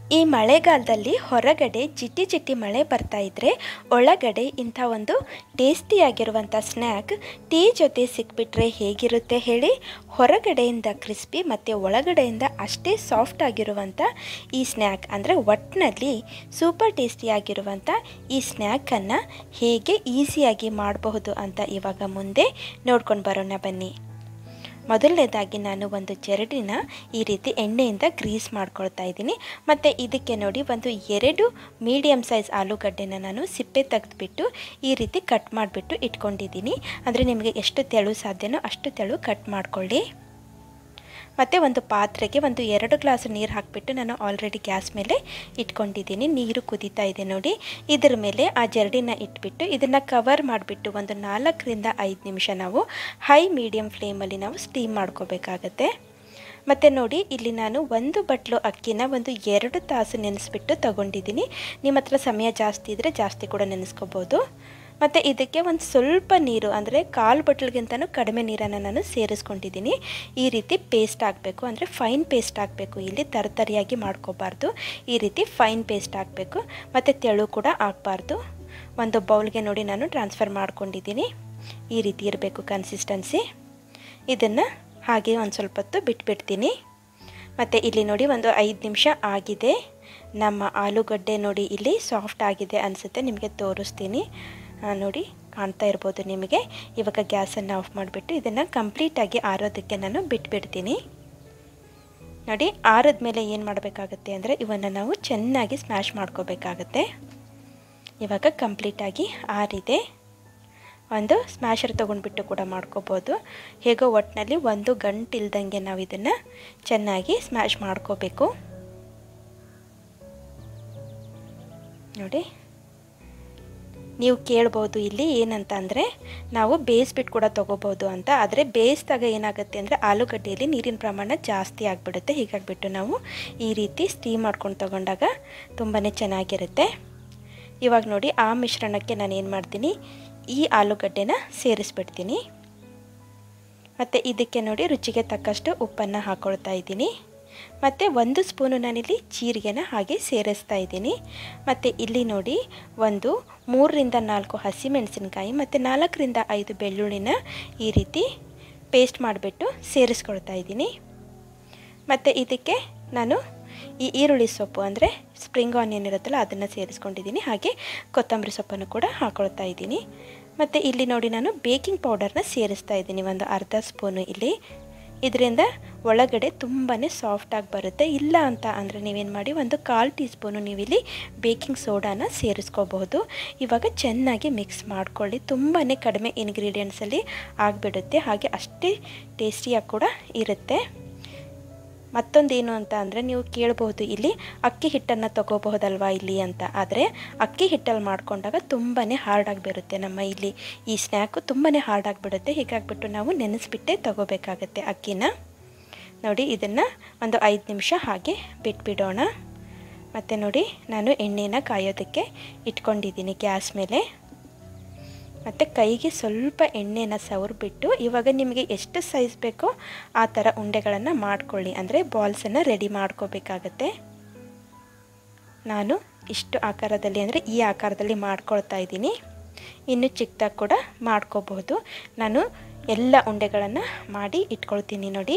ಈ ಮಳೆಗಾಲದಲ್ಲಿ ಹೊರಗಡೆ ಜಿಟಿ ಜಿಟಿ ಮಳೆ ಬರ್ತಾ ಇದ್ದರೆ ಒಳಗಡೆ ಇಂಥ ಒಂದು ಟೇಸ್ಟಿಯಾಗಿರುವಂಥ ಸ್ನ್ಯಾಕ್ ಟೀ ಜೊತೆ ಸಿಕ್ಬಿಟ್ರೆ ಹೇಗಿರುತ್ತೆ ಹೇಳಿ ಹೊರಗಡೆಯಿಂದ ಕ್ರಿಸ್ಪಿ ಮತ್ತು ಒಳಗಡೆಯಿಂದ ಅಷ್ಟೇ ಸಾಫ್ಟ್ ಆಗಿರುವಂಥ ಈ ಸ್ನ್ಯಾಕ್ ಅಂದರೆ ಒಟ್ಟಿನಲ್ಲಿ ಸೂಪರ್ ಟೇಸ್ಟಿಯಾಗಿರುವಂಥ ಈ ಸ್ನ್ಯಾಕನ್ನು ಹೇಗೆ ಈಸಿಯಾಗಿ ಮಾಡಬಹುದು ಅಂತ ಇವಾಗ ಮುಂದೆ ನೋಡ್ಕೊಂಡು ಬರೋಣ ಬನ್ನಿ ಮೊದಲನೇದಾಗಿ ನಾನು ಒಂದು ಜರಡಿನ ಈ ರೀತಿ ಎಣ್ಣೆಯಿಂದ ಗ್ರೀಸ್ ಮಾಡ್ಕೊಳ್ತಾ ಇದ್ದೀನಿ ಮತ್ತು ಇದಕ್ಕೆ ನೋಡಿ ಒಂದು ಎರಡು ಮೀಡಿಯಮ್ ಸೈಜ್ ಆಲೂಗಡ್ಡೆನ ನಾನು ಸಿಪ್ಪೆ ತೆಗೆದುಬಿಟ್ಟು ಈ ರೀತಿ ಕಟ್ ಮಾಡಿಬಿಟ್ಟು ಇಟ್ಕೊಂಡಿದ್ದೀನಿ ಅಂದರೆ ನಿಮಗೆ ಎಷ್ಟು ತೆಳು ಸಾಧ್ಯನೋ ಅಷ್ಟು ತೆಳು ಕಟ್ ಮಾಡ್ಕೊಳ್ಳಿ ಮತ್ತು ಒಂದು ಪಾತ್ರೆಗೆ ಒಂದು ಎರಡು ಗ್ಲಾಸ್ ನೀರು ಹಾಕಿಬಿಟ್ಟು ನಾನು ಆಲ್ರೆಡಿ ಗ್ಯಾಸ್ ಮೇಲೆ ಇಟ್ಕೊಂಡಿದ್ದೀನಿ ನೀರು ಕುದೀತಾ ಇದೆ ನೋಡಿ ಇದರ ಮೇಲೆ ಆ ಜರಡಿನ ಇಟ್ಬಿಟ್ಟು ಇದನ್ನು ಕವರ್ ಮಾಡಿಬಿಟ್ಟು ಒಂದು ನಾಲ್ಕರಿಂದ ಐದು ನಿಮಿಷ ನಾವು ಹೈ ಮೀಡಿಯಮ್ ಫ್ಲೇಮಲ್ಲಿ ನಾವು ಸ್ಟೀಮ್ ಮಾಡ್ಕೋಬೇಕಾಗತ್ತೆ ಮತ್ತು ನೋಡಿ ಇಲ್ಲಿ ನಾನು ಒಂದು ಬಟ್ಲು ಅಕ್ಕಿನ ಒಂದು ಎರಡು ತಾಸು ನೆನೆಸ್ಬಿಟ್ಟು ತಗೊಂಡಿದ್ದೀನಿ ನಿಮ್ಮ ಹತ್ರ ಸಮಯ ಜಾಸ್ತಿ ಇದ್ದರೆ ಜಾಸ್ತಿ ಕೂಡ ನೆನೆಸ್ಕೋಬೋದು ಮತ್ತು ಇದಕ್ಕೆ ಒಂದು ಸ್ವಲ್ಪ ನೀರು ಅಂದರೆ ಕಾಲು ಬಟ್ಲಿಗಿಂತನೂ ಕಡಿಮೆ ನೀರನ್ನು ನಾನು ಸೇರಿಸ್ಕೊಂಡಿದ್ದೀನಿ ಈ ರೀತಿ ಪೇಸ್ಟ್ ಆಗಬೇಕು ಅಂದರೆ ಫೈನ್ ಪೇಸ್ಟ್ ಆಗಬೇಕು ಇಲ್ಲಿ ತರತರಿಯಾಗಿ ಮಾಡ್ಕೋಬಾರ್ದು ಈ ರೀತಿ ಫೈನ್ ಪೇಸ್ಟ್ ಆಗಬೇಕು ಮತ್ತು ತೆಳು ಕೂಡ ಆಗಬಾರ್ದು ಒಂದು ಬೌಲ್ಗೆ ನೋಡಿ ನಾನು ಟ್ರಾನ್ಸ್ಫರ್ ಮಾಡ್ಕೊಂಡಿದ್ದೀನಿ ಈ ರೀತಿ ಇರಬೇಕು ಕನ್ಸಿಸ್ಟೆನ್ಸಿ ಇದನ್ನು ಹಾಗೆ ಒಂದು ಸ್ವಲ್ಪ ಹೊತ್ತು ಬಿಟ್ಬಿಡ್ತೀನಿ ಮತ್ತು ಇಲ್ಲಿ ನೋಡಿ ಒಂದು ಐದು ನಿಮಿಷ ಆಗಿದೆ ನಮ್ಮ ಆಲೂಗಡ್ಡೆ ನೋಡಿ ಇಲ್ಲಿ ಸಾಫ್ಟ್ ಆಗಿದೆ ಅನಿಸುತ್ತೆ ನಿಮಗೆ ತೋರಿಸ್ತೀನಿ ನೋಡಿ ಕಾಣ್ತಾ ಇರ್ಬೋದು ನಿಮಗೆ ಇವಾಗ ಗ್ಯಾಸನ್ನು ಆಫ್ ಮಾಡಿಬಿಟ್ಟು ಇದನ್ನು ಕಂಪ್ಲೀಟಾಗಿ ಆರೋದಕ್ಕೆ ನಾನು ಬಿಟ್ಬಿಡ್ತೀನಿ ನೋಡಿ ಆರದ ಮೇಲೆ ಏನು ಮಾಡಬೇಕಾಗತ್ತೆ ಅಂದರೆ ಇವನ್ನು ನಾವು ಚೆನ್ನಾಗಿ ಸ್ಮ್ಯಾಶ್ ಮಾಡ್ಕೋಬೇಕಾಗತ್ತೆ ಇವಾಗ ಕಂಪ್ಲೀಟಾಗಿ ಆರಿದೆ ಒಂದು ಸ್ಮ್ಯಾಶರ್ ತೊಗೊಂಡ್ಬಿಟ್ಟು ಕೂಡ ಮಾಡ್ಕೋಬೋದು ಹೇಗೋ ಒಟ್ಟಿನಲ್ಲಿ ಒಂದು ಗಂಟಿಲ್ದಂಗೆ ನಾವು ಇದನ್ನು ಚೆನ್ನಾಗಿ ಸ್ಮ್ಯಾಶ್ ಮಾಡ್ಕೋಬೇಕು ನೋಡಿ ನೀವು ಕೇಳ್ಬೋದು ಇಲ್ಲಿ ಏನಂತ ಅಂದರೆ ನಾವು ಬೇಯಿಸ್ಬಿಟ್ಟು ಕೂಡ ತೊಗೋಬೋದು ಅಂತ ಆದರೆ ಬೇಯಿಸಿದಾಗ ಏನಾಗುತ್ತೆ ಅಂದರೆ ಆಲೂಗಡ್ಡೆಯಲ್ಲಿ ನೀರಿನ ಪ್ರಮಾಣ ಜಾಸ್ತಿ ಆಗಿಬಿಡುತ್ತೆ ಹೀಗಾಗಿಬಿಟ್ಟು ನಾವು ಈ ರೀತಿ ಸ್ಟೀಮ್ ಮಾಡ್ಕೊಂಡು ತೊಗೊಂಡಾಗ ತುಂಬಾ ಚೆನ್ನಾಗಿರುತ್ತೆ ಇವಾಗ ನೋಡಿ ಆ ಮಿಶ್ರಣಕ್ಕೆ ನಾನು ಏನು ಮಾಡ್ತೀನಿ ಈ ಆಲೂಗಡ್ಡೆನ ಸೇರಿಸ್ಬಿಡ್ತೀನಿ ಮತ್ತು ಇದಕ್ಕೆ ನೋಡಿ ರುಚಿಗೆ ತಕ್ಕಷ್ಟು ಉಪ್ಪನ್ನು ಹಾಕ್ಕೊಳ್ತಾ ಇದ್ದೀನಿ ಮತ್ತು ಒಂದು ಸ್ಪೂನು ನಾನಿಲ್ಲಿ ಜೀರಿಗೆನ ಹಾಗೆ ಸೇರಿಸ್ತಾ ಇದ್ದೀನಿ ಮತ್ತು ಇಲ್ಲಿ ನೋಡಿ ಒಂದು ಮೂರರಿಂದ ನಾಲ್ಕು ಹಸಿಮೆಣಸಿನ್ಕಾಯಿ ಮತ್ತು ನಾಲ್ಕರಿಂದ ಐದು ಬೆಳ್ಳುಳ್ಳಿನ ಈ ರೀತಿ ಪೇಸ್ಟ್ ಮಾಡಿಬಿಟ್ಟು ಸೇರಿಸ್ಕೊಳ್ತಾ ಇದ್ದೀನಿ ಮತ್ತು ಇದಕ್ಕೆ ನಾನು ಈ ಈರುಳ್ಳಿ ಸೊಪ್ಪು ಅಂದರೆ ಸ್ಪ್ರಿಂಗ್ ಆನಿಯನ್ ಇರುತ್ತಲ್ಲ ಅದನ್ನು ಸೇರಿಸ್ಕೊಂಡಿದ್ದೀನಿ ಹಾಗೆ ಕೊತ್ತಂಬರಿ ಸೊಪ್ಪನ್ನು ಕೂಡ ಹಾಕೊಳ್ತಾ ಇದ್ದೀನಿ ಮತ್ತು ಇಲ್ಲಿ ನೋಡಿ ನಾನು ಬೇಕಿಂಗ್ ಪೌಡರ್ನ ಸೇರಿಸ್ತಾ ಇದ್ದೀನಿ ಒಂದು ಅರ್ಧ ಸ್ಪೂನು ಇಲ್ಲಿ ಇದರಿಂದ ಒಳಗಡೆ ತುಂಬಾ ಸಾಫ್ಟಾಗಿ ಬರುತ್ತೆ ಇಲ್ಲ ಅಂತ ಅಂದರೆ ನೀವೇನು ಮಾಡಿ ಒಂದು ಕಾಲು ಟೀ ಸ್ಪೂನು ನೀವಿಲ್ಲಿ ಬೇಕಿಂಗ್ ಸೋಡಾನ ಸೇರಿಸ್ಕೋಬಹುದು ಇವಾಗ ಚೆನ್ನಾಗಿ ಮಿಕ್ಸ್ ಮಾಡ್ಕೊಳ್ಳಿ ತುಂಬಾ ಕಡಿಮೆ ಇಂಗ್ರೀಡಿಯೆಂಟ್ಸಲ್ಲಿ ಆಗಿಬಿಡುತ್ತೆ ಹಾಗೆ ಅಷ್ಟೇ ಟೇಸ್ಟಿಯಾಗಿ ಕೂಡ ಇರುತ್ತೆ ಮತ್ತೊಂದೇನು ಅಂತ ಅಂದರೆ ನೀವು ಕೇಳಬಹುದು ಇಲ್ಲಿ ಅಕ್ಕಿ ಹಿಟ್ಟನ್ನು ತೊಗೋಬಹುದಲ್ವಾ ಇಲ್ಲಿ ಅಂತ ಆದರೆ ಅಕ್ಕಿ ಹಿಟ್ಟಲ್ಲಿ ಮಾಡ್ಕೊಂಡಾಗ ತುಂಬಾ ಹಾರ್ಡಾಗಿ ಬರುತ್ತೆ ನಮ್ಮ ಇಲ್ಲಿ ಈ ಸ್ನ್ಯಾಕು ತುಂಬಾ ಹಾರ್ಡಾಗಿ ಬಿಡುತ್ತೆ ಹೀಗಾಗಿಬಿಟ್ಟು ನಾವು ನೆನೆಸ್ಬಿಟ್ಟೆ ತೊಗೋಬೇಕಾಗತ್ತೆ ಅಕ್ಕಿನ ನೋಡಿ ಇದನ್ನು ಒಂದು ಐದು ನಿಮಿಷ ಹಾಗೆ ಬಿಟ್ಬಿಡೋಣ ಮತ್ತು ನೋಡಿ ನಾನು ಎಣ್ಣೆನ ಕಾಯೋದಕ್ಕೆ ಇಟ್ಕೊಂಡಿದ್ದೀನಿ ಗ್ಯಾಸ್ ಮೇಲೆ ಮತ್ತು ಕೈಗೆ ಸ್ವಲ್ಪ ಎಣ್ಣೆನ ಸವರ್ಬಿಟ್ಟು ಇವಾಗ ನಿಮಗೆ ಎಷ್ಟು ಸೈಜ್ ಬೇಕೋ ಆ ಥರ ಉಂಡೆಗಳನ್ನು ಮಾಡ್ಕೊಳ್ಳಿ ಅಂದರೆ ಬಾಲ್ಸನ್ನು ರೆಡಿ ಮಾಡ್ಕೋಬೇಕಾಗತ್ತೆ ನಾನು ಇಷ್ಟು ಆಕಾರದಲ್ಲಿ ಅಂದರೆ ಈ ಆಕಾರದಲ್ಲಿ ಮಾಡ್ಕೊಳ್ತಾ ಇದ್ದೀನಿ ಇನ್ನು ಚಿಕ್ಕದಾಗಿ ಕೂಡ ಮಾಡ್ಕೋಬಹುದು ನಾನು ಎಲ್ಲ ಉಂಡೆಗಳನ್ನು ಮಾಡಿ ಇಟ್ಕೊಳ್ತೀನಿ ನೋಡಿ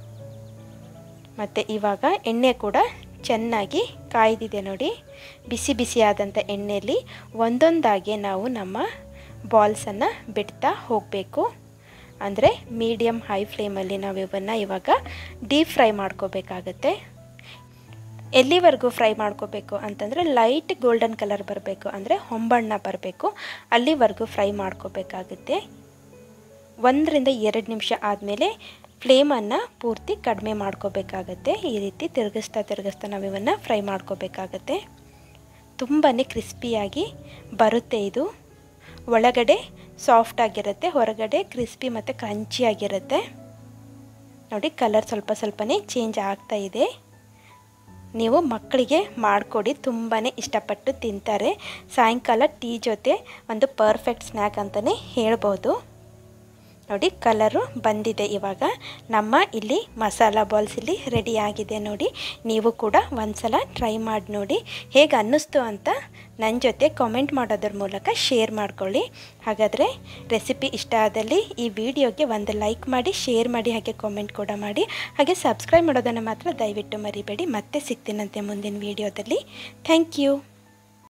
ಮತ್ತು ಇವಾಗ ಎಣ್ಣೆ ಕೂಡ ಚೆನ್ನಾಗಿ ಕಾಯ್ದಿದೆ ನೋಡಿ ಬಿಸಿ ಬಿಸಿಯಾದಂಥ ಎಣ್ಣೆಯಲ್ಲಿ ಒಂದೊಂದಾಗೆ ನಾವು ನಮ್ಮ ಬಾಲ್ಸನ್ನು ಬಿಡ್ತಾ ಹೋಗಬೇಕು ಅಂದರೆ ಮೀಡಿಯಮ್ ಹೈ ಫ್ಲೇಮಲ್ಲಿ ನಾವು ಇವನ್ನ ಇವಾಗ ಡೀಪ್ ಫ್ರೈ ಮಾಡ್ಕೋಬೇಕಾಗತ್ತೆ ಎಲ್ಲಿವರೆಗೂ ಫ್ರೈ ಮಾಡ್ಕೋಬೇಕು ಅಂತಂದರೆ ಲೈಟ್ ಗೋಲ್ಡನ್ ಕಲರ್ ಬರಬೇಕು ಅಂದರೆ ಹೊಂಬಣ್ಣ ಬರಬೇಕು ಅಲ್ಲಿವರೆಗೂ ಫ್ರೈ ಮಾಡ್ಕೋಬೇಕಾಗುತ್ತೆ ಒಂದರಿಂದ ಎರಡು ನಿಮಿಷ ಆದಮೇಲೆ ಫ್ಲೇಮನ್ನು ಪೂರ್ತಿ ಕಡಿಮೆ ಮಾಡ್ಕೋಬೇಕಾಗತ್ತೆ ಈ ರೀತಿ ತಿರುಗಿಸ್ತಾ ತಿರುಗಿಸ್ತಾ ನಾವು ಇವನ್ನು ಫ್ರೈ ಮಾಡ್ಕೋಬೇಕಾಗತ್ತೆ ತುಂಬಾ ಕ್ರಿಸ್ಪಿಯಾಗಿ ಬರುತ್ತೆ ಇದು ಒಳಗಡೆ ಸಾಫ್ಟ್ ಆಗಿರುತ್ತೆ ಹೊರಗಡೆ ಕ್ರಿಸ್ಪಿ ಮತ್ತು ಕ್ರಂಚಿಯಾಗಿರುತ್ತೆ ನೋಡಿ ಕಲರ್ ಸ್ವಲ್ಪ ಸ್ವಲ್ಪನೇ ಚೇಂಜ್ ಆಗ್ತಾ ಇದೆ ನೀವು ಮಕ್ಕಳಿಗೆ ಮಾಡಿಕೊಡಿ ತುಂಬಾ ಇಷ್ಟಪಟ್ಟು ತಿಂತಾರೆ ಸಾಯಂಕಾಲ ಟೀ ಜೊತೆ ಒಂದು ಪರ್ಫೆಕ್ಟ್ ಸ್ನ್ಯಾಕ್ ಅಂತಲೇ ಹೇಳ್ಬೋದು ನೋಡಿ ಕಲರು ಬಂದಿದೆ ಇವಾಗ ನಮ್ಮ ಇಲ್ಲಿ ಮಸಾಲ ಬಾಲ್ಸ್ ಇಲ್ಲಿ ರೆಡಿ ಆಗಿದೆ ನೋಡಿ ನೀವು ಕೂಡ ಒಂದ್ಸಲ ಟ್ರೈ ಮಾಡಿ ನೋಡಿ ಹೇಗೆ ಅನ್ನಿಸ್ತು ಅಂತ ನನ್ನ ಜೊತೆ ಕಾಮೆಂಟ್ ಮಾಡೋದ್ರ ಮೂಲಕ ಶೇರ್ ಮಾಡ್ಕೊಳ್ಳಿ ಹಾಗಾದರೆ ರೆಸಿಪಿ ಇಷ್ಟ ಆದಲ್ಲಿ ಈ ವಿಡಿಯೋಗೆ ಒಂದು ಲೈಕ್ ಮಾಡಿ ಶೇರ್ ಮಾಡಿ ಹಾಗೆ ಕಾಮೆಂಟ್ ಕೂಡ ಮಾಡಿ ಹಾಗೆ ಸಬ್ಸ್ಕ್ರೈಬ್ ಮಾಡೋದನ್ನು ಮಾತ್ರ ದಯವಿಟ್ಟು ಮರಿಬೇಡಿ ಮತ್ತೆ ಸಿಗ್ತೀನಂತೆ ಮುಂದಿನ ವಿಡಿಯೋದಲ್ಲಿ ಥ್ಯಾಂಕ್ ಯು